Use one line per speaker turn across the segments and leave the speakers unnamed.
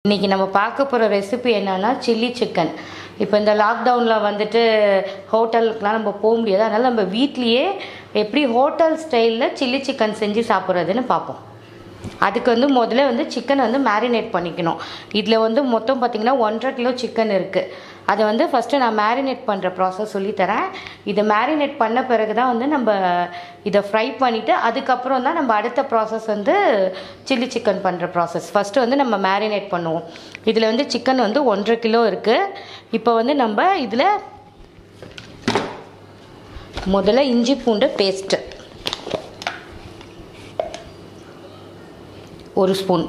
இன்றைக்கி நம்ம பார்க்க போகிற ரெசிபி என்னன்னா சில்லி சிக்கன் இப்போ இந்த லாக்டவுனில் வந்துட்டு ஹோட்டலுக்குலாம் நம்ம போக முடியாது அதனால் நம்ம வீட்லேயே எப்படி ஹோட்டல் ஸ்டைலில் சில்லி சிக்கன் செஞ்சு சாப்பிட்றதுன்னு பார்ப்போம் அதுக்கு வந்து முதல்ல வந்து சிக்கனை வந்து மேரினேட் பண்ணிக்கணும் இதில் வந்து மொத்தம் பார்த்திங்கன்னா ஒன்றரை கிலோ சிக்கன் இருக்குது அதை வந்து ஃபஸ்ட்டு நான் மேரினேட் பண்ணுற ப்ராசஸ் சொல்லித்தரேன் இதை மேரினேட் பண்ண பிறகு தான் வந்து நம்ம இதை ஃப்ரை பண்ணிவிட்டு அதுக்கப்புறம் தான் நம்ம அடுத்த ப்ராசஸ் வந்து சில்லி சிக்கன் பண்ணுற ப்ராசஸ் ஃபஸ்ட்டு வந்து நம்ம மேரினேட் பண்ணுவோம் இதில் வந்து சிக்கன் வந்து ஒன்றரை கிலோ இருக்குது இப்போ வந்து நம்ம இதில் முதல்ல இஞ்சி பூண்டு பேஸ்ட்டு ஒரு ஸ்பூன்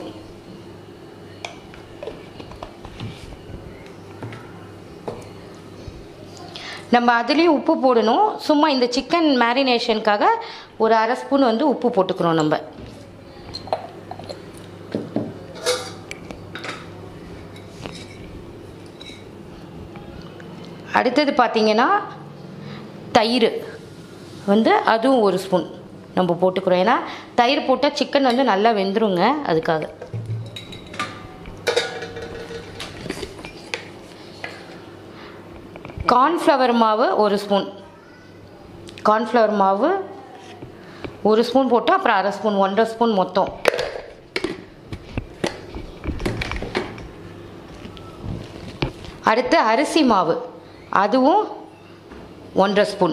நம்ம அதுலேயும் உப்பு போடணும் சும்மா இந்த சிக்கன் மேரினேஷனுக்காக ஒரு அரை ஸ்பூன் வந்து உப்பு போட்டுக்கிறோம் நம்ம அடுத்தது பார்த்தீங்கன்னா தயிர் வந்து அதுவும் ஒரு ஸ்பூன் நம்ம போட்டுக்கிறோம் ஏன்னா தயிர் போட்டால் சிக்கன் வந்து நல்லா வெந்துருங்க அதுக்காக கார்ன்ஃப்ளவர் மாவு ஒரு ஸ்பூன் கார்ன்ஃப்ளவர் மாவு ஒரு ஸ்பூன் போட்டு அப்புறம் அரை ஸ்பூன் ஒன்றரை ஸ்பூன் மொத்தம் அடுத்து அரிசி மாவு அதுவும் ஒன்றரை ஸ்பூன்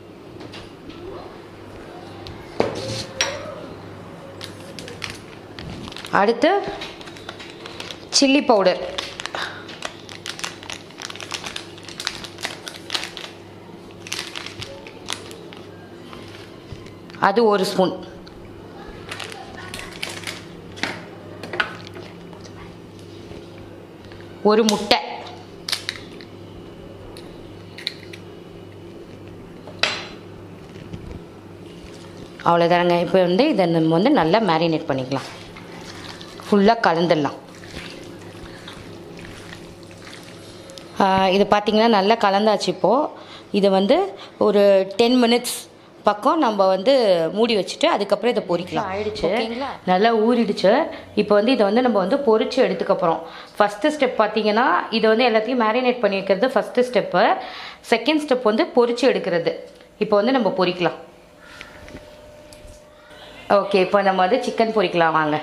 அடுத்து சில்லி பவுடர் அது ஒரு ஸ்பூன் ஒரு முட்டை அவ்வளோதானங்க இப்போ வந்து இதை நம்ம வந்து நல்லா மேரினேட் பண்ணிக்கலாம் ஃபுல்லாக கலந்துடலாம் இது பார்த்திங்கன்னா நல்லா கலந்தாச்சு இப்போது இது வந்து ஒரு டென் மினிட்ஸ் பக்கம் நம்ம வந்து மூடி வச்சுட்டு அதுக்கப்புறம் இதை பொரிக்கலாம் ஆயிடுச்சு நல்லா ஊறிடுச்சு இப்போ வந்து இதை வந்து நம்ம வந்து பொரிச்சு எடுத்துக்க போகிறோம் ஃபஸ்ட்டு ஸ்டெப் பார்த்தீங்கன்னா இதை வந்து எல்லாத்தையும் மேரினேட் பண்ணி வைக்கிறது ஃபஸ்ட்டு ஸ்டெப்பு செகண்ட் ஸ்டெப் வந்து பொரிச்சு எடுக்கிறது இப்போ வந்து நம்ம பொரிக்கலாம் ஓகே இப்போ நம்ம வந்து சிக்கன் பொரிக்கலாம் வாங்க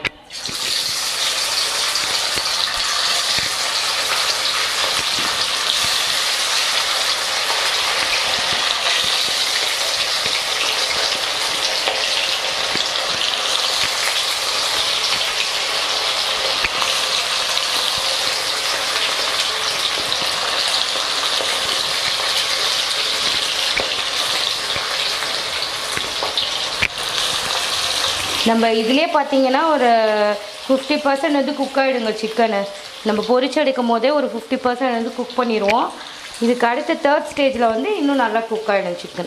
நம்ம இதிலே பார்த்தீங்கன்னா ஒரு ஃபிஃப்டி பர்சன்ட் வந்து குக் ஆகிடுங்க சிக்கனு நம்ம பொரிச்சு எடுக்கும் போதே ஒரு ஃபிஃப்டி பர்சன்ட் வந்து குக் பண்ணிடுவோம் இதுக்கு அடுத்த தேர்ட் ஸ்டேஜில் வந்து இன்னும் நல்லா குக் ஆகிடும் சிக்கன்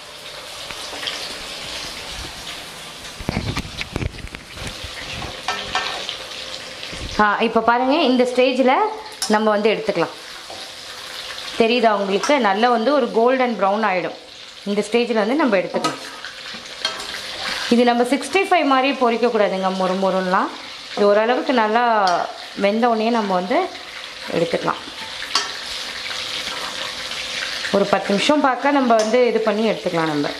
ஆ இப்போ பாருங்கள் இந்த ஸ்டேஜில் நம்ம வந்து எடுத்துக்கலாம் தெரியுதா உங்களுக்கு நல்லா வந்து ஒரு கோல்டன் ப்ரௌன் ஆகிடும் இந்த ஸ்டேஜில் வந்து நம்ம எடுத்துக்கலாம் இது நம்ம சிக்ஸ்டி ஃபைவ் மாதிரி பொரிக்கக்கூடாதுங்க மொறு மொறுலாம் இது ஓரளவுக்கு நல்லா வெந்த உடனே நம்ம வந்து எடுத்துக்கலாம் ஒரு பத்து நிமிஷம் பார்க்க நம்ம வந்து இது பண்ணி எடுத்துக்கலாம் நம்ம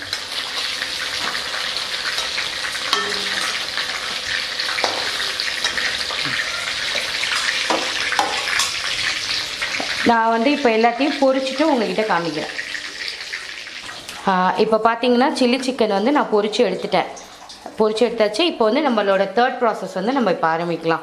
நான் வந்து இப்போ எல்லாத்தையும் பொரிச்சிட்டு உங்ககிட்ட காமிக்கிறேன் இப்போ பார்த்தீங்கன்னா சில்லி சிக்கன் வந்து நான் பொரிச்சு எடுத்துட்டேன் பொரிச்சு எடுத்தாச்சு இப்போ வந்து நம்மளோட தேர்ட் ப்ராசஸ் வந்து நம்ம இப்போ ஆரம்பிக்கலாம்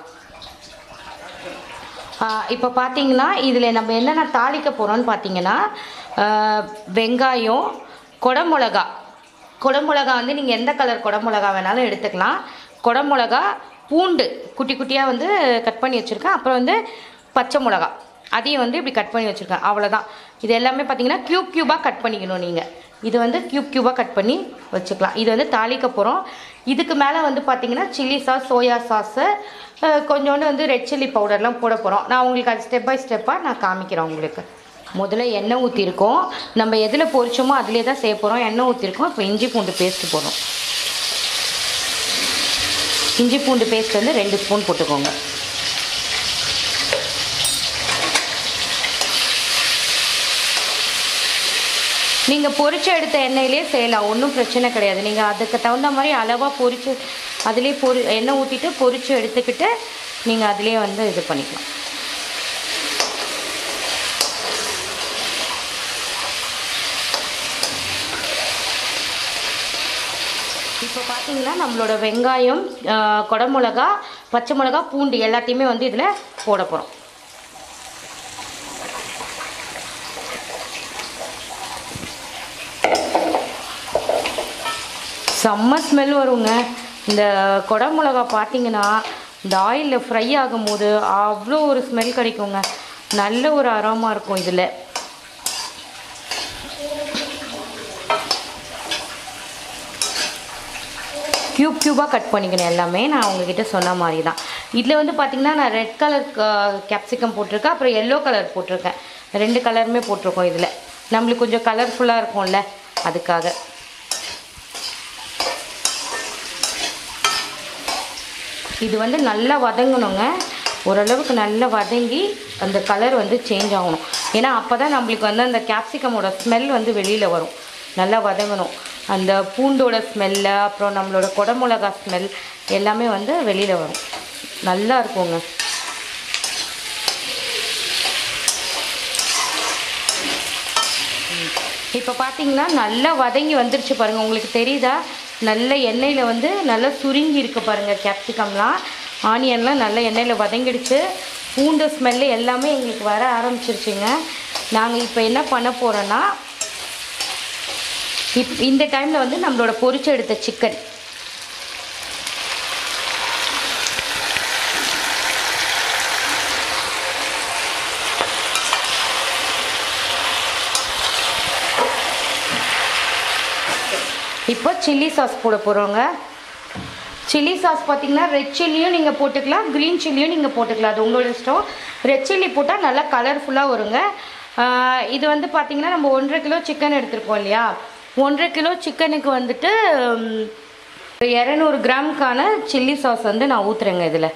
இப்போ பார்த்தீங்கன்னா இதில் நம்ம என்னென்ன தாளிக்க போகிறோம்னு பார்த்தீங்கன்னா வெங்காயம் குடமிளகா குடமிளகா வந்து நீங்கள் எந்த கலர் குடமிளகா வேணாலும் எடுத்துக்கலாம் குடமிளகா பூண்டு குட்டி குட்டியாக வந்து கட் பண்ணி வச்சுருக்கேன் அப்புறம் வந்து பச்சை மிளகா அதையும் வந்து இப்படி கட் பண்ணி வச்சுருக்கேன் அவ்வளோதான் இது எல்லாமே பார்த்தீங்கன்னா க்யூப் க்யூபாக கட் பண்ணிக்கணும் நீங்கள் இது வந்து க்யூப் க்யூபாக கட் பண்ணி வச்சுக்கலாம் இது வந்து தாளிக்க போகிறோம் இதுக்கு மேலே வந்து பார்த்தீங்கன்னா சில்லி சாஸ் சோயா சாஸு கொஞ்சோண்டு வந்து ரெட் சில்லி பவுடர்லாம் போட போகிறோம் நான் உங்களுக்கு அது ஸ்டெப் பை ஸ்டெப்பாக நான் காமிக்கிறேன் உங்களுக்கு முதல்ல எண்ணெய் ஊற்றிருக்கோம் நம்ம எதில் பொரிச்சோமோ அதிலே தான் செய்ய போகிறோம் எண்ணெய் ஊற்றிருக்கோம் இப்போ இஞ்சி பூண்டு பேஸ்ட்டு போடுறோம் இஞ்சி பூண்டு பேஸ்ட் வந்து ரெண்டு ஸ்பூன் போட்டுக்கோங்க நீங்கள் பொரிச்சு எடுத்த எண்ணெயிலே செய்யலாம் ஒன்றும் பிரச்சனை கிடையாது நீங்கள் அதுக்கு தகுந்த மாதிரி அளவாக பொரிச்சு அதிலே பொரி எண்ணெய் ஊற்றிட்டு பொரிச்சு எடுத்துக்கிட்டு நீங்கள் அதிலே வந்து இது பண்ணிக்கலாம் இப்போ பார்த்தீங்கன்னா நம்மளோட வெங்காயம் ஆஹ், குடமிளகா பச்சை மிளகா பூண்டு எல்லாத்தையுமே வந்து இதில் போட போகிறோம் செம்ம ஸ்மெல் வருங்க இந்த குடமிளகா பார்த்தீங்கன்னா இந்த ஆயிலில் ஃப்ரை ஆகும்போது அவ்வளோ ஒரு ஸ்மெல் கிடைக்குங்க நல்ல ஒரு அரோமா இருக்கும் இதில் க்யூப் க்யூபாக கட் பண்ணிக்கணும் எல்லாமே நான் உங்ககிட்ட சொன்ன மாதிரி தான் இதில் வந்து பார்த்திங்கன்னா நான் ரெட் கலர் கேப்சிகம் போட்டிருக்கேன் அப்புறம் எல்லோ கலர் போட்டிருக்கேன் ரெண்டு கலருமே போட்டிருக்கோம் இதில் நம்மளுக்கு கொஞ்சம் கலர்ஃபுல்லாக இருக்கும்ல அதுக்காக இது வந்து நல்லா வதங்கணுங்க ஓரளவுக்கு நல்லா வதங்கி அந்த கலர் வந்து சேஞ்ச் ஆகணும் ஏன்னா அப்போ தான் நம்மளுக்கு வந்து அந்த கேப்சிகமோட ஸ்மெல் வந்து வெளியில் வரும் நல்லா வதங்கணும் அந்த பூண்டோட ஸ்மெல்லு அப்புறம் நம்மளோட குடமிளகா ஸ்மெல் எல்லாமே வந்து வெளியில் வரும் நல்லா இருக்குங்க இப்போ பார்த்தீங்கன்னா நல்லா வதங்கி வந்துருச்சு பாருங்கள் உங்களுக்கு தெரியுதா நல்ல எண்ணெயில் வந்து நல்லா சுருங்கி இருக்கு பாருங்கள் கேப்சிகம்லாம் ஆனியன்லாம் நல்ல எண்ணெயில் வதங்கிடுச்சு பூண்டு ஸ்மெல்லு எல்லாமே எங்களுக்கு வர ஆரம்பிச்சிருச்சுங்க நாங்கள் இப்போ என்ன பண்ண போகிறோன்னா இப் இந்த டைமில் வந்து நம்மளோட பொரிச்சு எடுத்த சிக்கன் இப்போ சில்லி சாஸ் போட போகிறோங்க சில்லி சாஸ் பார்த்தீங்கன்னா ரெட் சில்லியும் நீங்கள் போட்டுக்கலாம் க்ரீன் சில்லியும் நீங்கள் போட்டுக்கலாம் அது உங்களோட இஷ்டம் ரெட் சில்லி போட்டால் நல்லா கலர்ஃபுல்லாக வருங்க ஆஹ் இது வந்து பார்த்தீங்கன்னா நம்ம ஒன்றரை கிலோ சிக்கன் எடுத்திருக்கோம் இல்லையா ஒன்றரை கிலோ சிக்கனுக்கு வந்துட்டு ம், இரநூறு கிராமுக்கான சில்லி சாஸ் வந்து நான் ஊற்றுறேங்க இதில்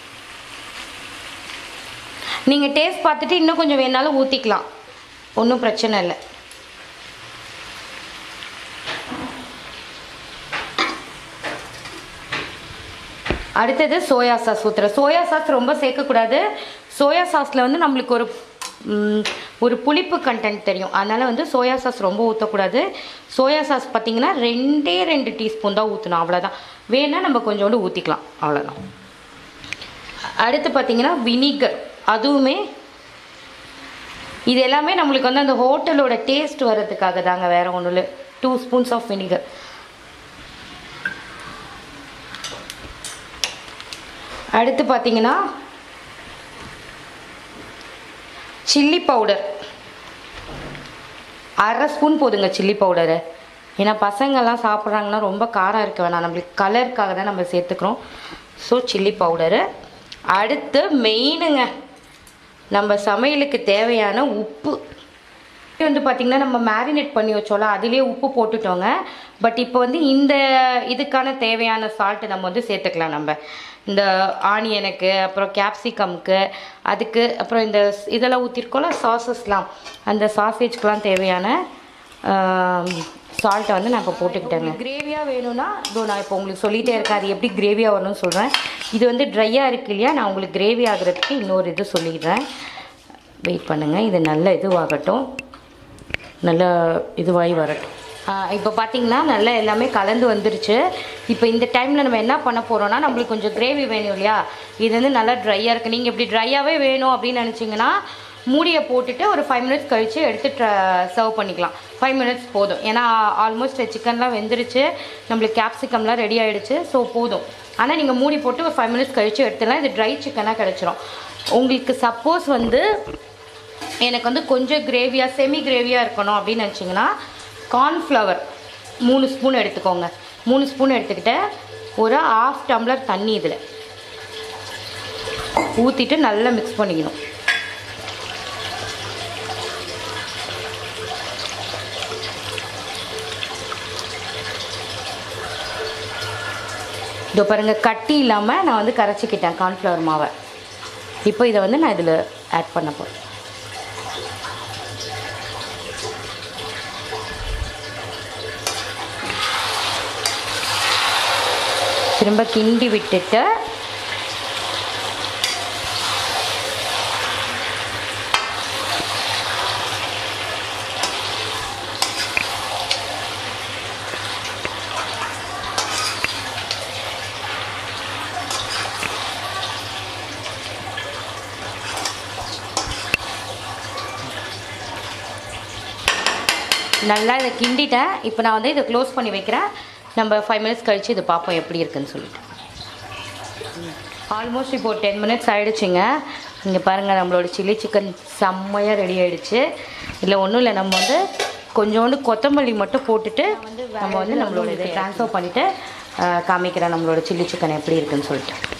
நீங்கள் டேஸ்ட் பார்த்துட்டு இன்னும் கொஞ்சம் வேணாலும் ஊற்றிக்கலாம் ஒன்றும் பிரச்சனை இல்லை அடுத்தது சோயா சாஸ் ஊற்றுறேன் சோயா சாஸ் ரொம்ப சேர்க்கக்கூடாது சோயா சாஸில் வந்து நம்மளுக்கு ஒரு ம், ஒரு புளிப்பு கண்டென்ட் தெரியும் அதனால் வந்து சோயா சாஸ் ரொம்ப ஊற்றக்கூடாது சோயா சாஸ் பார்த்தீங்கன்னா ரெண்டே ரெண்டு டீஸ்பூன் தான் ஊற்றணும் அவ்வளோதான் வேணால் நம்ம கொஞ்சோண்டு ஊற்றிக்கலாம் அவ்வளோதான் அடுத்து பார்த்தீங்கன்னா வினிகர் அதுவுமே இது எல்லாமே நம்மளுக்கு வந்து அந்த ஹோட்டலோட டேஸ்ட் வர்றதுக்காக தாங்க வேறு ஒன்றும் இல்லை டூ ஸ்பூன்ஸ் ஆஃப் வினிகர் அடுத்து பார்த்தீங்கன்னா சில்லி பவுடர் அரை ஸ்பூன் போதுங்க சில்லி பவுடரு ஏன்னா பசங்கள்லாம் சாப்பிட்றாங்கன்னா ரொம்ப காரம் இருக்க வேணாம் நம்மளுக்கு கலருக்காக தான் நம்ம சேர்த்துக்கிறோம் ஸோ சில்லி பவுடரு அடுத்து மெயினுங்க நம்ம சமையலுக்கு தேவையான உப்பு இது வந்து பார்த்திங்கன்னா நம்ம மேரினேட் பண்ணி வச்சோம்ல அதிலே உப்பு போட்டுட்டோங்க பட் இப்போ வந்து இந்த இதுக்கான தேவையான சால்ட்டு நம்ம வந்து சேர்த்துக்கலாம் நம்ம இந்த ஆனியனுக்கு அப்புறம் கேப்சிகம்க்கு அதுக்கு அப்புறம் இந்த ஸ்- இதெல்லாம் ஊற்றிருக்கோம்ல சாசஸ்லாம் அந்த சாசேஜ்க்கெலாம் தேவையான சால்ட்டை வந்து நான் இப்போ போட்டுக்கிட்டேங்க கிரேவியாக வேணும்னா இதோ நான் இப்போ உங்களுக்கு சொல்லிகிட்டே இருக்கேன் அது எப்படி கிரேவியாக வரணும்னு சொல்கிறேன் இது வந்து ட்ரையாக இருக்கு இல்லையா நான் உங்களுக்கு கிரேவி ஆகுறதுக்கு இன்னொரு இது சொல்லிடுறேன் வெயிட் பண்ணுங்கள் இது நல்ல இதுவாகட்டும் நல்லா இதுவாகி வரட்டும் இப்போ பார்த்தீங்கன்னா நல்லா எல்லாமே கலந்து வந்துருச்சு இப்போ இந்த டைமில் நம்ம என்ன பண்ண போகிறோம்னா நம்மளுக்கு கொஞ்சம் கிரேவி வேணும் இல்லையா இது வந்து நல்லா ட்ரையாக இருக்குது நீங்கள் இப்படி ட்ரையாகவே வேணும் அப்படின்னு நினச்சிங்கன்னா மூடியை போட்டுட்டு ஒரு ஃபைவ் மினிட்ஸ் கழித்து எடுத்து சர்வ் பண்ணிக்கலாம் ஃபைவ் மினிட்ஸ் போதும் ஏன்னா ஆல்மோஸ்ட் சிக்கன்லாம் வெந்துருச்சு நம்மளுக்கு கேப்சிகம்லாம் ரெடி ஆகிடுச்சு ஸோ போதும் ஆனால் நீங்கள் மூடி போட்டு ஒரு ஃபைவ் மினிட்ஸ் கழித்து எடுத்துடலாம் இது ட்ரை சிக்கனாக கிடச்சிரும் உங்களுக்கு சப்போஸ் வந்து எனக்கு வந்து கொஞ்சம் கிரேவியாக செமி கிரேவியாக இருக்கணும் அப்படின்னு நினச்சிங்கன்னா கார்ன்ஃப்ளவர் மூணு ஸ்பூன் எடுத்துக்கோங்க மூணு ஸ்பூன் எடுத்துக்கிட்டு ஒரு ஆஃப் டம்ளர் தண்ணி இதில் ஊற்றிட்டு நல்லா மிக்ஸ் பண்ணிக்கணும் இதோ பாருங்கள் கட்டி இல்லாமல் நான் வந்து கரைச்சிக்கிட்டேன் கார்ன்ஃப்ளவர் மாவை இப்போ இதை வந்து நான் இதில் ஆட் பண்ண போகிறேன் திரும்ப கிண்டி விட்டுட்டு நல்லா இதை கிண்டிட்டேன் இப்போ நான் வந்து இதை க்ளோஸ் பண்ணி வைக்கிறேன் நம்ம ஃபைவ் மினிட்ஸ் கழித்து இதை பார்ப்போம் எப்படி இருக்குன்னு சொல்லிட்டு ஆல்மோஸ்ட் இப்போ டென் மினிட்ஸ் ஆகிடுச்சிங்க இங்கே பாருங்கள் நம்மளோட சில்லி சிக்கன் செம்மையாக ரெடி ஆகிடுச்சு இல்லை ஒன்றும் இல்லை நம்ம வந்து கொஞ்சோண்டு கொத்தமல்லி மட்டும் போட்டுட்டு நம்ம வந்து நம்மளோட இதை ட்ரான்ஸ்ஃபர் பண்ணிவிட்டு காமிக்கிறேன் நம்மளோட சில்லி சிக்கன் எப்படி இருக்குன்னு சொல்லிட்டு